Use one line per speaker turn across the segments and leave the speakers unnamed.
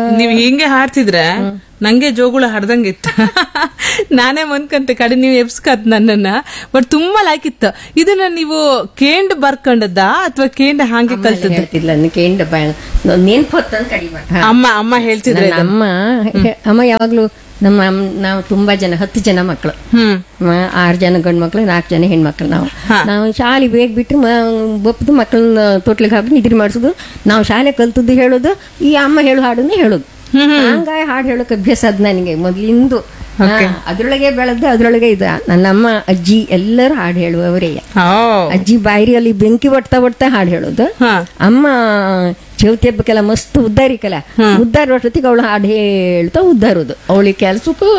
ನೀವ್ ಹಿಂಗೆ ಹಾಡ್ತಿದ್ರೆ ನಂಗೆ ಜೋಗುಳ ಹಾಡ್ದಂಗಿತ್ತು ನಾನೇ ಮನ್ಕಂತೆ ಕಡೆ ನೀವು ಎಬ್ಸ್ಕತ್ ನನ್ನನ್ನ ಬಟ್ ತುಂಬಾ ಲೈಕ್ ಇತ್ತು ಇದನ್ನ ನೀವು ಕೇಂಡ್ ಬರ್ಕೊಂಡದ್ದ ಅಥವಾ ಕೇಂಡ್ ಹಾಗೆ ಕಲ್ತದ್ದ
ಹೇಳ್ತಿದ್ಲ ಕೇಂಡ ನೆನ್ಪು ಹೊತ್ತಂತ ಕಡಿಮೆ
ಅಮ್ಮ ಅಮ್ಮ ಹೇಳ್ತಿದ್ರೆ
ನನ್ನ ಅಮ್ಮ ಹೆ- ಅಮ್ಮ ಯಾವಾಗ್ಲೂ ನಮ್ಮ ಅಮ್ಮ- ನಾವು ತುಂಬಾ ಜನ ಹತ್ತು ಜನ ಮಕ್ಕಳು
ಹ್ಮ್
ಮ- ಆರು ಜನ ಗಂಡು ಮಕ್ಕಳು ನಾಲ್ಕು ಜನ ಹೆಣ್ಮಕ್ಳು ನಾವು ನಾವು ಶಾಲೆ ಬೇಗ ಬಿಟ್ಟು ಬಪ್ಪದು ಮಕ್ಕಳನ್ನ ತೊಟ್ಲಿಗೆ ಹಾಕಿ ನಿದ್ರೆ ಮಾಡಿಸೋದು ನಾವು ಶಾಲೆ ಕಲ್ತದ್ದು ಹೇಳೋದು ಈ ಅಮ್ಮ ಹೇಳು ಹಾಡನ್ನೇ ಹೇಳೋದು ಹಂಗಾಗಿ ಹಾಡು ಹೇಳೋಕೆ ಅಭ್ಯಾಸ ಅದ್ ನನಗೆ ಮೊದ್ಲಿಂದು ಹಾ, ಅದ್ರೊಳಗೆ ಬೆಳೆದು ಅದ್ರೊಳಗೆ ಇದು ನನ್ನಮ್ಮ ಅಜ್ಜಿ ಎಲ್ಲರೂ ಹಾಡು ಹೇಳುವವರೇ
ಓ
ಅಜ್ಜಿ ಬಾಯಿರಿಯಲ್ಲಿ ಬೆಂಕಿ ಒಡ್ತಾ ಒಡ್ತಾ ಹಾಡು ಹೇಳೋದು
ಹಾ
ಅಮ್ಮ ಚೌತಿ ಹಬ್ಬಕ್ಕೆಲ್ಲ ಮಸ್ತ್ ಉದ್ದಾರಿಕಲ್ಲ ಉದ್ದಾರ ಅಷ್ಟೊತ್ತಿಗೆ ಅವಳು ಹಾಡು ಹೇಳ್ತಾ ಉದ್ದಾರೋದು ಅವಳಿಗೆ ಕೆಲ್ಸಕ್ಕೂ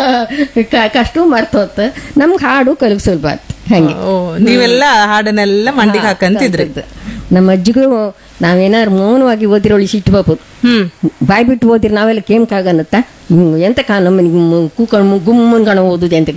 ಕ- ಕಷ್ಟವೂ ಮರ್ತೋತ ನಮ್ಗೆ ಹಾಡು ಕಲಿಗೆ ಸುಲಭ ಆತ್. ಹಂಗೆ
ಓ ನೀವೆಲ್ಲ ಹಾಡನ್ನೆಲ್ಲ ಮಂಡಿಗೆ ಹಾಕಂತಿದ್ರಿ
ನಮ್ಮ ಅಜ್ಜಿಗೂ ನಾವೇನಾದ್ರು ಮೌನವಾಗಿ ಓದಿರೋಳಿ ಸಿಟ್ಟು ಬಾಪದು
ಹ್ಮ್
ಬಾಯ್ ಬಿಟ್ಟು ಓದಿರಿ ನಾವೆಲ್ಲ ಕೇಮ್ಕಾಗನ್ನತ್ತ ಹ್ಮ್, ಎಂತ ಕಾ ನಮ್ಮ ಕೂಕೊಂಡು ಗುಮ್ಮನ್ ಕಣ ಓದುದು ಅಂತ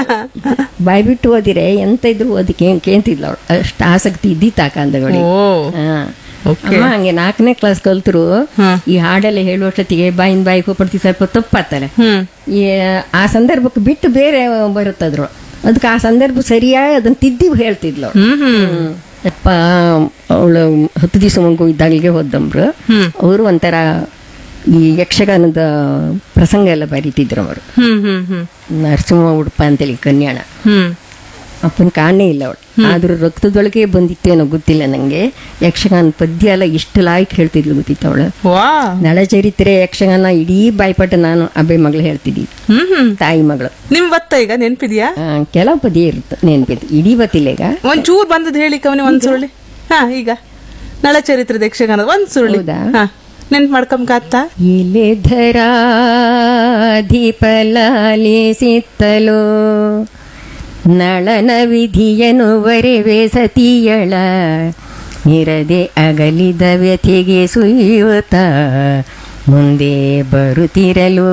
ಬಾಯ್ ಬಿಟ್ಟು ಓದಿರೆ ಎಂತ ಇದ್ರು ಓದಿ ಕೇಂ ಕೇಂತಿದ್ಲ ಅವಳು ಅಷ್ಟು ಆಸಕ್ತಿ ಇದ್ದಿತ್ತಾಕ ಅಂದಗಳು
ಓ
ಹಾ
Okay.
ಅಮ್ಮ ಹಂಗೆ ನಾಲ್ಕನೇ ಕ್ಲಾಸ್ ಕಲ್ತರು
ಹಾ.
ಈ ಹಾಡೆಲ್ಲ ಹೇಳುವಷ್ಟೊತ್ತಿಗೆ ಬಾಯಿಂದ ಬಾಯಿ ಹೋಗ್ಬಿಡ್ತಿ ಸ್ವಲ್ಪ ತಪ್ಪಾತಲ್ಲ
ಹ್ಮ್
ಈ ಆ ಸಂದರ್ಭಕ್ಕೆ ಬಿಟ್ಟು ಬೇರೆ ಬರುತ್ತದ್ರು ಅದಕ್ಕೆ ಆ ಸಂದರ್ಭ ಸರಿಯಾಗಿ ಅದನ್ನ ತಿದ್ದಿ ಹೇಳ್ತಿದ್ಲು ಅವ್ಳು.
ಹ್ಮ್ ಹ್ಮ್
ಹ್ಮ್. ಅಪ್ಪ ಅವಳು ಹತ್ತು ದಿವಸ ಮಗು ಇದ್ದಾಗಲಿಗೆ ಹೋದಮ್ರು
ಹ್ಮ್.
ಅವರು ಒಂಥರ ಈ ಯಕ್ಷಗಾನದ ಪ್ರಸಂಗ ಎಲ್ಲ ಬರೀತಿದ್ರು ಅವರು
ಹ್ಮ್ ಹ್ಮ್ ಹ್ಮ್
ನರಸಿಂಹ ಉಡುಪ ಅಂತೇಳಿ ಕನ್ಯಾಣ
ಹ್ಮ್
ಅಪ್ಪನ ಕಾಣೇ ಇಲ್ಲ ಅವಳು ಆದ್ರೂ ರಕ್ತದೊಳಗೆ ಬಂದಿತ್ತೇನೋ ಗೊತ್ತಿಲ್ಲ ನಂಗೆ ಯಕ್ಷಗಾನ ಪದ್ಯ ಎಲ್ಲ ಎಷ್ಟು ಲಾಯ್ಕ್ ಹೇಳ್ತಿದ್ಲು ಗೊತ್ತಿತ್ತು ಅವಳು
ವಾ
ನಳಚರಿತ್ರೆ ಯಕ್ಷಗಾನ ಇಡೀ ಬಾಯ್ಪಾಟ ನಾನು ಅಬ್ಬೆ ಮಗಳು ಹೇಳ್ತಿದ್ದಿ
ಹ್ಮ್ ಹ್ಮ್
ತಾಯಿ ಮಗಳು
ನಿಮ್ ಬತ್ತ ಈಗ ನೆನ್ಪಿದ್ಯಾ
ಆ, ಕೆಲವು ಪದ್ಯ ಇರುತ್ತೆ ನೆನ್ಪಿತ್ತು ಇಡೀ ಗೊತ್ತಿಲ್ಲ ಈಗ
ಒಂದ್ ಚೂರ್ ಬಂದದ್ ಹೇಳಿ ಕವನಿ ಒಂದ್ ಸುರುಳಿ ಹಾ ಈಗ ನಳಚರಿತ್ರದ ಯಕ್ಷಗಾನ ಒಂದ್ ಸುರುಳಿ
ಹೌದಾ?
ಹಾ ನೆನ್ಪ್ ಮಾಡ್ಕೊಂಬತ್ತ
ಎಲೆ ಧರಾಧಿಪಲಾಲಿಸಿತ್ತಲೋ ನಳನ ವಿಧಿಯನು ವರೆವೆ ಸತಿಯಳ ಇರದೆ ಅಗಲಿದ ವ್ಯಥೆಗೆ ಸುಯ್ಯುತ್ತ ಮುಂದೆ ಬರುತ್ತಿರಲು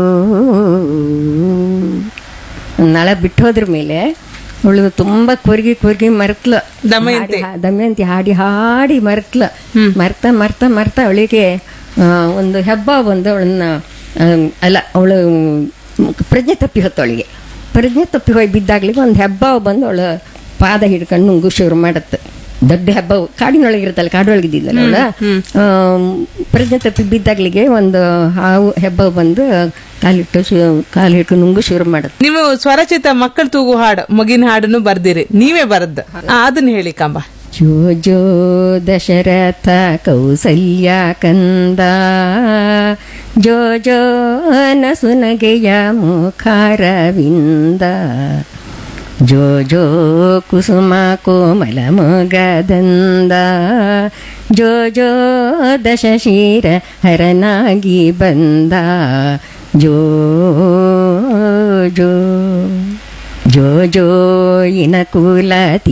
ನಳ ಬಿಟ್ಟು ಹೋದ್ರ ಮೇಲೆ ಅವಳು ತುಂಬಾ ಕೊರ್ಗಿ ಕೊರ್ಗಿ ಮರತ್ಲು
ದಮಯಂತಿ.
ಹಾಡಿ- ದಮಯಂತಿ ಹಾಡಿ ಹಾಡಿ ಮರ್ತ್ಲ ಮರ್ತ ಮರ್ತ ಮರ್ತ ಅವಳಿಗೆ ಆ, ಒಂದು ಹೆಬ್ಬ ಬಂದು ಅವಳನ್ನ ಆ, ಅಲ್ಲ ಅವಳು ಪ್ರಜ್ಞೆ ತಪ್ಪಿ ಹೊತ್ತು ಅವಳಿಗೆ ಪ್ರಜ್ಞೆ ತಪ್ಪಿ ಹೋಗಿ ಬಿದ್ದಾಗ್ಲಿಗೆ ಒಂದು ಹೆಬ್ಬ ಬಂದು ಅವಳು ಪಾದ ಹಿಡ್ಕೊಂಡು ನುಂಗು ಶುರು ಮಾಡತ್ತೆ ದೊಡ್ಡ ಹೆಬ್ಬ ಕಾಡಿನೊಳಗೆ ಇರುತ್ತಲ್ಲ ಕಾಡೊಳಗಿದ್ದಿದ್ದಲ್ಲ ಅವಳ ಪ್ರಜ್ಞೆ ತಪ್ಪಿ ಬಿದ್ದಾಗ್ಲಿಗೆ ಒಂದು ಹಾವು ಹೆಬ್ಬ ಬಂದು ಕಾಲಿಟ್ಟು ಶು- ಕಾಲು ಹಿಡ್ಕೊಂಡು ನುಂಗು ಶುರು ಮಾಡತ್ತೆ
ನೀವು ಸ್ವರಚಿತ ಮಕ್ಕಳು ತೂಗು ಹಾಡು ಮಗಿನ ಹಾಡನ್ನು ಬರ್ದಿರಿ ನೀವೇ ಬರದ್ದ ಆ, ಅದನ್ನ ಹೇಳಿ ಕಂಬ
ಜೋ ಜೋ ದಶರಥ ಕೌಸಲ್ಯ ಕಂದ ಜೋ ಜೋ ನಸುನಗೆಯ ಮುಖಾರವಿಂದ ಜೋ ಜೋ ಕುಸುಮ ಕೋಮಲ ಮೊಗದಂದ ಜೋ ಜೋ ದಶಶೀರ ಹರನಾಗಿ ಬಂದ ಜೋ ಜೋ ಜೋ ಜೋ ಇನ ಕುಲತಿ